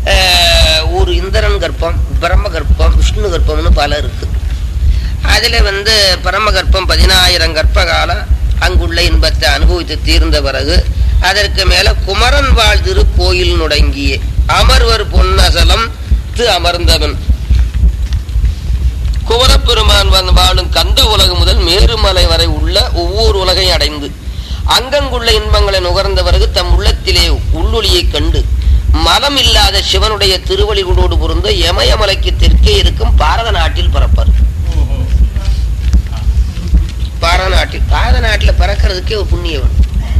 அஹ், ஒரு இந்திரன் கர்ப்பம் பிரம்ம கர்ப்பம் விஷ்ணு கர்ப்பம்னு பல இருக்கு அதுல வந்து பரம கர்ப்பம் பதினாயிரம் கர்ப்ப காலம் அங்குள்ள இன்பத்தை அனுபவித்து தீர்ந்த பிறகு அதற்கு மேல குமரன் வாழ் திருக்கோயில் நுடங்கியே அமர்வர் பொன்னசலம் து அமர்ந்தவன் குமரப்பெருமான் வந்து வாழும் கந்த உலகம் முதல் மேருமலை வரை உள்ள ஒவ்வொரு உலகை அடைந்து அங்கங்குள்ள இன்பங்களை நுகர்ந்த பிறகு தம் உள்ளத்திலே உள்ளொளியைக் கண்டு மலம் இல்லாத சிவனுடைய திருவழிகளோடு பொருந்த இமயமலைக்கு தெற்கே இருக்கும் பாரத நாட்டில் பிறப்பார் ஓஹோ பாரத நாட்டில் பாரத நாட்டில் பிறக்கிறதுக்கே ஒரு புண்ணியம்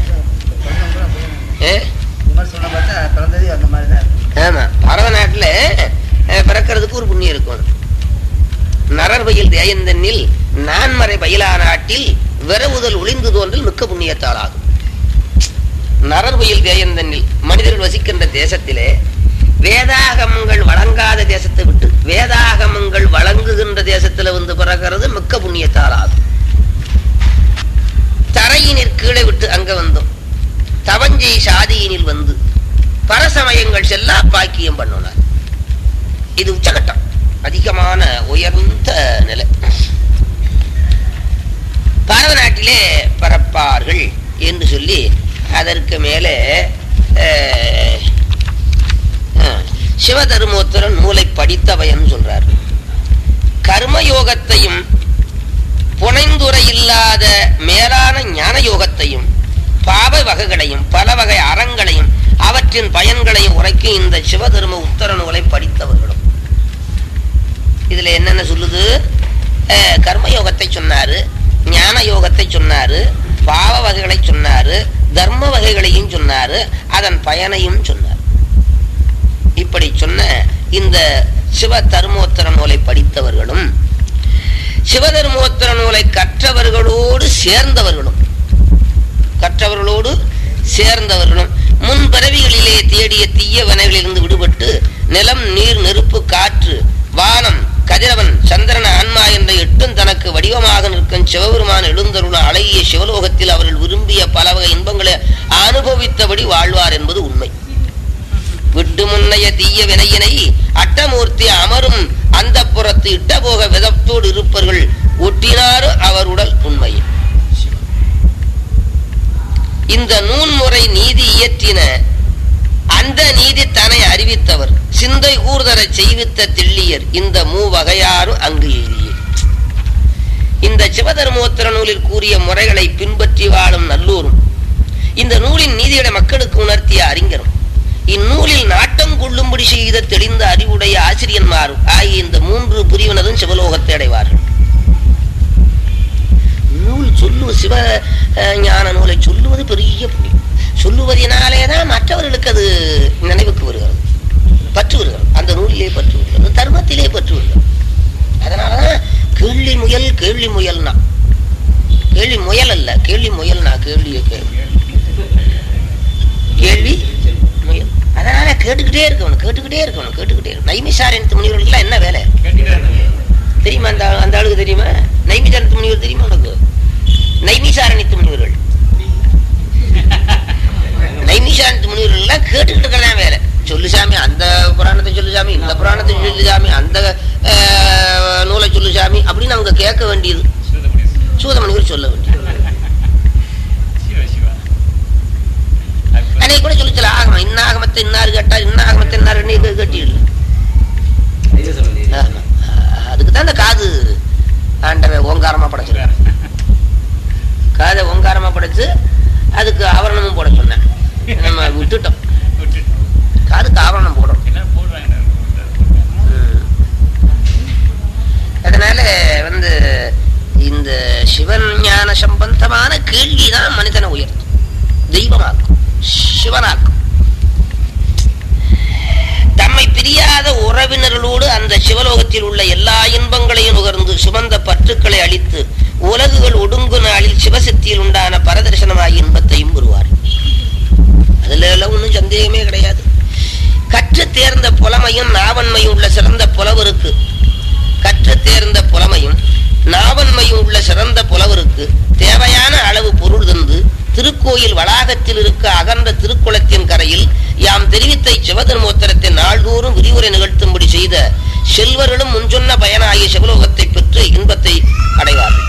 ஏ விமர்சனம் பார்த்தா பிறந்தது அந்த மாதிரி தான் இருக்கு. ஆமா பாரத நாட்டுல அஹ், பிறக்கிறதுக்கு ஒரு புண்ணியம் இருக்கும் நரர் பயில் தேயந்தனில் நான்மறை பயிலா நாட்டில் விரவுதல் ஒளிந்து தோன்றல் மிக்க புண்ணியத்தால் ஆகும் நரர் பயில் தேயந்தனில் மனிதர்கள் வசிக்கின்ற தேசத்திலே வேதாகமங்கள் வழங்காத தேசத்தை விட்டு வேதாகமங்கள் வழங்குகின்ற தேசத்துல வந்து பிறக்கிறது மிக்க புண்ணியத்தால் ஆகும் தரையினிற் கீழே விட்டு அங்க வந்தோம் தவஞ்சை சாதியினில் வந்து பரசமயங்கள் செல்லா பாக்கியம் பண்ணுனார் இது உச்சகட்டம் அதிகமான உயர்ந்த நிலை பாரத நாட்டிலே பரப்பார்கள் என்று சொல்லி அதற்கு மேலே அஹ், அஹ், சிவதருமோத்தரன் நூலை படித்தவையன்னு சொல்றார் கர்மயோகத்தையும் புனைந்துரை இல்லாத மேலான ஞான யோகத்தையும் பாவ வகைகளையும் பல வகை அறங்களையும் அவற்றின் பயன்களையும் உரைக்கும் இந்த சிவதர்ம உத்தர நூலை படித்தவர்களும் இதுல என்னென்ன சொல்லுது அஹ், கர்மயோகத்தை சொன்னாரு ஞான யோகத்தை சொன்னாரு பாவ வகைகளை சொன்னாரு தர்ம வகைகளையும் சொன்னாரு அதன் பயனையும் சொன்னார் இப்படி சொன்ன இந்த சிவ தர்மோத்தர நூலை படித்தவர்களும் சிவதர்மோத்தர நூலை கற்றவர்களோடு சேர்ந்தவர்களும் கற்றவர்களோடு சேர்ந்தவர்களும் முன் பிறவிகளிலே தேடிய தீய வினைகளிலிருந்து விடுபட்டு நிலம் நீர் நெருப்பு காற்று வானம் கதிரவன் சந்திரன் ஆன்மா என்ற எட்டும் தனக்கு வடிவமாக நிற்கும் சிவபெருமான் எழுந்தருள அழகிய சிவலோகத்தில் அவர்கள் விரும்பிய பல வகை இன்பங்களை அனுபவித்தபடி வாழ்வார் என்பது உண்மை விட்டு முன்னைய தீய வினையினை அட்டமூர்த்தி அமரும் அந்த புறத்து இட்டபோக விதத்தோடு இருப்பர்கள் ஒட்டினாரு அவர் உடல் உண்மையே இந்த நூன்முறை நீதி இயற்றின அந்த நீதி தன்னை அறிவித்தவர் சிந்தை கூர்தரச் செய்வித்த தில்லியர் இந்த மூவகையாரும் அங்கு எய்தியே இந்த சிவதர்மோத்தர நூலில் கூறிய முறைகளை பின்பற்றி வாழும் நல்லூரும் இந்த நூலின் நீதிகளை மக்களுக்கு உணர்த்திய அறிஞரும் இந்நூலில் நாட்டம் கொள்ளும்படி செய்த தெளிந்த அறிவுடைய ஆசிரியன்மாரும் ஆகிய இந்த மூன்று பிரிவினரும் சிவலோகத்தை அடைவார்கள் நூல் சொல்லுவது சிவ அஹ், ஞான நூலை சொல்லுவது பெரிய புண்ணியம் சொல்லுவதனாலே தான் மற்றவர்களுக்கு அது நினைவுக்கு வருகிறது பற்று வருகிறது அந்த நூலிலே பற்று வருகிறது தர்மத்திலே பற்று வருகிறது அதனாலதான் கேள்வி முயல் கேள்வி முயல்னா கேள்வி முயல் அல்ல கேள்வி முயல்னா கேள்வியை கேள்வி கேள்வி முயல் அதனால கேட்டுக்கிட்டே இருக்கணும் கேட்டுக்கிட்டே இருக்கணும் கேட்டுக்கிட்டே இருக்கணும் நைமிசாரணித்து முனிவர்களுக்கெல்லாம் என்ன வேலை கேட்டுக்கிட்டே இருந்தேன். தெரியுமா அந்த அந்த ஆளுக்கு தெரியுமா நைமிசாரணித்து முனிவர் தெரியுமா உனக்கு நைமிசாரணித்து முனிவர்கள் நைமிசாரணித்து முனிவர்கள் எல்லாம் கேட்டுக்கிட்டு இருக்கதான் வேலை சொல்லு சாமி அந்த புராணத்தை சொல்லு சாமி இந்த புராணத்தை சொல்லு சாமி அந்த அஹ், நூலை சொல்லு சாமி அப்படின்னு அவங்க கேட்க வேண்டியது சிவதமுனி. சூதமணிவர் சொல்ல வேண்டியது சிவ சிவா அது அன்னைக்கு கூட சொல்லிச்சல ஆகமம் இன்ன ஆகமத்தை இன்னாரு கேட்டா இன்ன ஆகமத்தை இன்னாரு கேட்டிடல இது சொல்லுங்க ஆமா. அதுக்கு தான் அந்த காது ஆண்டவன் ஓங்காரமா படைச்சிருக்காரு காதை ஓங்காரமா படைச்சு அதுக்கு ஆவரணமும் போட சொன்னேன் நம்ம விட்டுட்டோம் விட்டு காதுக்கு ஆவரணம் போடணும் என்ன போடுவாங்க ம். அதனால வந்து இந்த சிவன் ஞான சம்பந்தமான கேள்விதான் மனிதனை உயர்த்தும் தெய்வமாக்கும் சிவனாக்கும் தம்மை பிரியாத உறவினர்களோடு அந்த சிவலோகத்தில் உள்ள எல்லா இன்பங்களையும் நுகர்ந்து சுமந்த பற்றுக்களை அளித்து உலகுகள் ஒடுங்கு நாளில் சிவசக்தியில் உண்டான பரதர்சனமாகிய இன்பத்தையும் பெறுவார் அதுல எல்லாம் ஒன்றும் சந்தேகமே கிடையாது கற்று தேர்ந்த புலமையும் நாவன்மையும் உள்ள சிறந்த புலவருக்கு கற்று தேர்ந்த புலமையும் நாவன்மையும் உள்ள சிறந்த புலவருக்கு தேவையான அளவு பொருள் தந்து திருக்கோயில் வளாகத்தில் இருக்க அகன்ற திருக்குளத்தின் கரையில் யாம் தெரிவித்த சிவதர்மோத்தரத்தை நாள்தோறும் விரிவுரை நிகழ்த்தும்படி செய்த செல்வர்களும் முன்சொன்ன பயனாகிய சிவலோகத்தை பெற்று இன்பத்தை அடைவார்கள்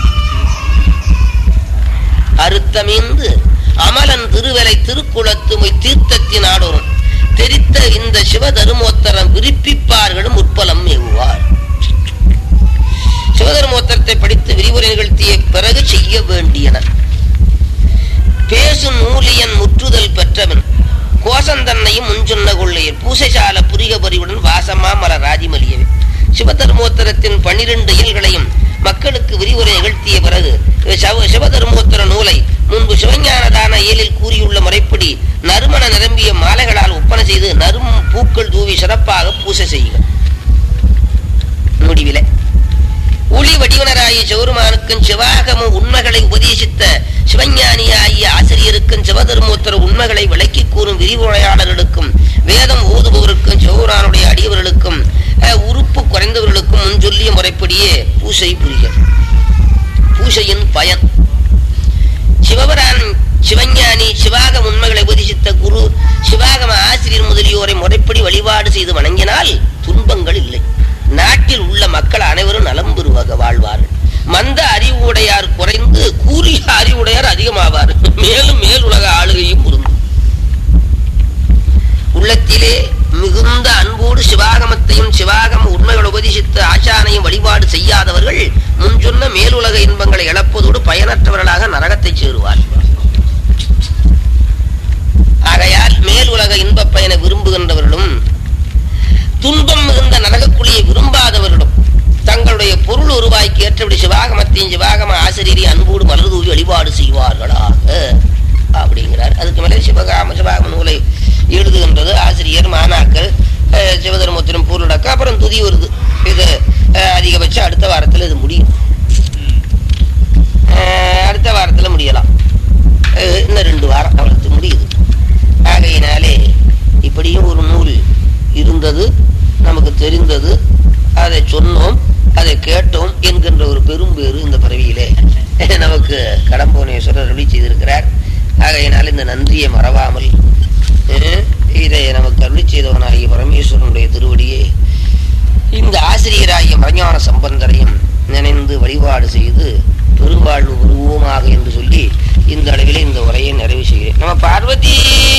அறுத்தமீந்து அமலன் திருவலை திருக்குளத்துமை தீர்த்தத்தின் ஆடோறும் தெரித்த இந்த சிவதருமோத்தரம் விரிப்பிப்பார்களும் உட்பலம் எவ்வார் சிவதர்மோத்தரத்தை படித்து விரிவுரை நிகழ்த்திய பிறகு செய்ய வேண்டியன பேசும் நூலியன் முற்றுதல் பெற்றவன் கோசந்தன்னையும் முன்சொன்ன கொள்ளையர் பூசைசால புரிகபரிவுடன் வாசமா மல ராஜிமலியவே சிவதர்மோத்தரத்தின் பனிரெண்டு இயல்களையும் மக்களுக்கு விரிவுரை நிகழ்த்திய பிறகு சிவ- சிவதர்மோத்தர நூலை முன்பு சிவஞானதான இயலில் கூறியுள்ள முறைப்படி நறுமண நிரம்பிய மாலைகளால் ஒப்பனை செய்து நறும் பூக்கள் தூவி சிறப்பாக பூசை செய்யுங்க முடிவிலே ஒளி வடிவனராகிய சிவருமானுக்கும் சிவாகமும் உண்மைகளை உபதேசித்த சிவஞானியாகிய ஆசிரியருக்கும் சிவதர்மோத்தர உண்மைகளை விளக்கி கூறும் விரிவுரையாளர்களுக்கும் வேதம் ஓதுபவருக்கும் சிவபுரானுடைய அடியவர்களுக்கும் அஹ், உறுப்பு குறைந்தவர்களுக்கும் முன் சொல்லிய முறைப்படியே பூசை புரிக பூசையின் பயன் சிவபுரான் சிவஞானி சிவாகம உண்மைகளை உபதேசித்த குரு சிவாகம ஆசிரியர் முதலியோரை முறைப்படி வழிபாடு செய்து வணங்கினால் துன்பங்கள் இல்லை நாட்டில் உள்ள மக்கள் அனைவரும் நலம் பெறுவாக வாழ்வார்கள் மந்த அறிவுடையார் குறைந்து கூறிய அறிவுடையார் அதிகமாவார் மேலும் மேல் உலக ஆளுகையும் பொருந்தும் உள்ளத்திலே மிகுந்த அன்போடு சிவாகமத்தையும் சிவாகம உண்மைகள் உபதேசித்த ஆசானையும் வழிபாடு செய்யாதவர்கள் முன் சொன்ன மேலுலக இன்பங்களை இழப்பதோடு பயனற்றவர்களாக நரகத்தை சேருவார் ஆகையால் மேலுலக இன்பப் பயனை விரும்புகின்றவர்களும் துன்பம் மிகுந்த நரகக்குழியை விரும்பாதவர்களும் தங்களுடைய பொருள் உருவாய்க்கு ஏற்றபடி சிவாகமத்தையும் சிவாகம ஆசிரியரை அன்போடு மலர் தூவி வழிபாடு செய்வார்களாக அப்படிங்கிறார் அதுக்கு மேலே சிவகாம சிவாகம நூலை எழுதுகின்றது ஆசிரியர் மாணாக்கர் அஹ், சிவதர்மத்திரம் பொருளடக்க அப்புறம் துதி வருது இது அஹ், அதிகபட்சம் அடுத்த வாரத்தில் இது முடியும் அஹ், அடுத்த வாரத்தில் முடியலாம் அஹ், இன்னும் ரெண்டு வாரம் அவளுக்கு முடியுது ஆகையினாலே இப்படியும் ஒரு நூல் இருந்தது நமக்கு தெரிந்தது அதை சொன்னோம் அதை கேட்டோம் என்கின்ற ஒரு பெரும் பேரு இந்த பறவையிலே நமக்கு கடம்புவனேஸ்வரர் அருளி செய்திருக்கிறார் ஆகையினால் இந்த நன்றியை மறவாமல் அஹ், இதை நமக்கு அருளி செய்தவனாகிய பரமேஸ்வரனுடைய திருவடியே இந்த ஆசிரியராகிய மரஞான சம்பந்தரையும் நினைந்து வழிபாடு செய்து பெருவாழ்வு உருவமாக என்று சொல்லி இந்த அளவிலே இந்த உரையை நிறைவு செய்கிறேன் நம்ம பார்வதி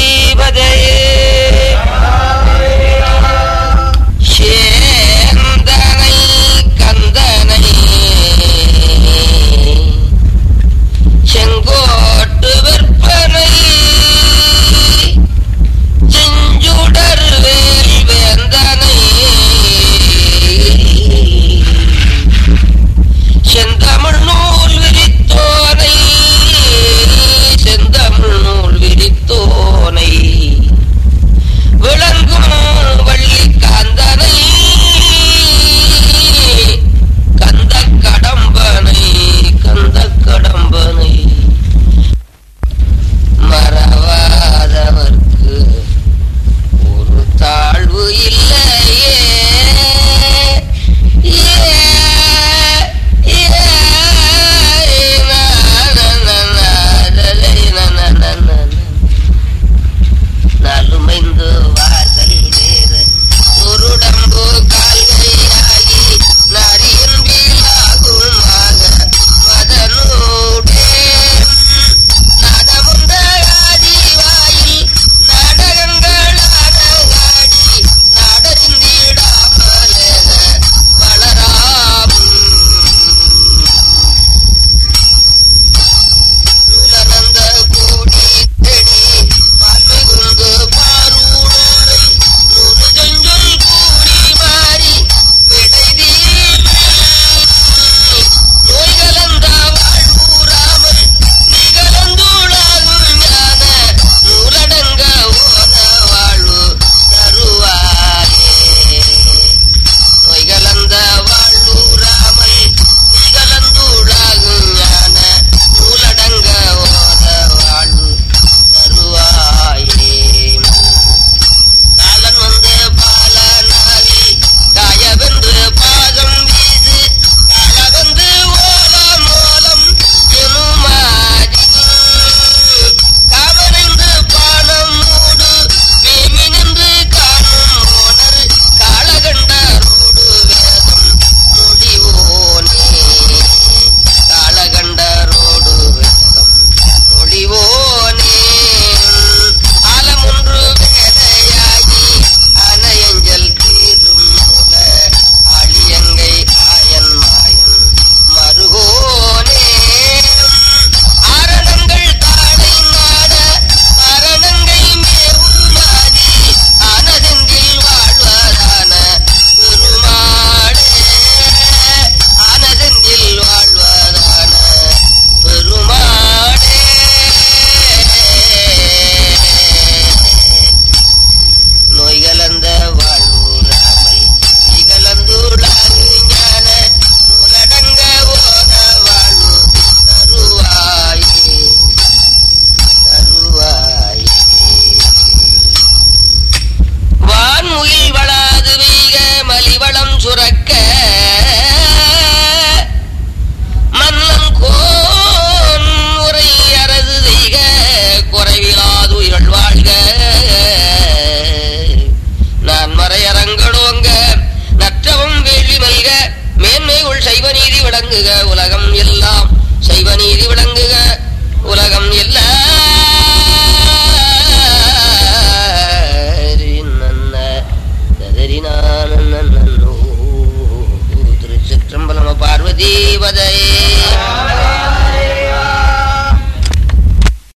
சேந்தனை கந்தனை செங்கோட்டு விற்பனை செஞ்சுடர் வேல் வேந்தனை செந்தமிழ் நூல் விரித்தோனை செந்தமிழ் நூல் விரித்தோனை விளங்க விளங்குக உலகம்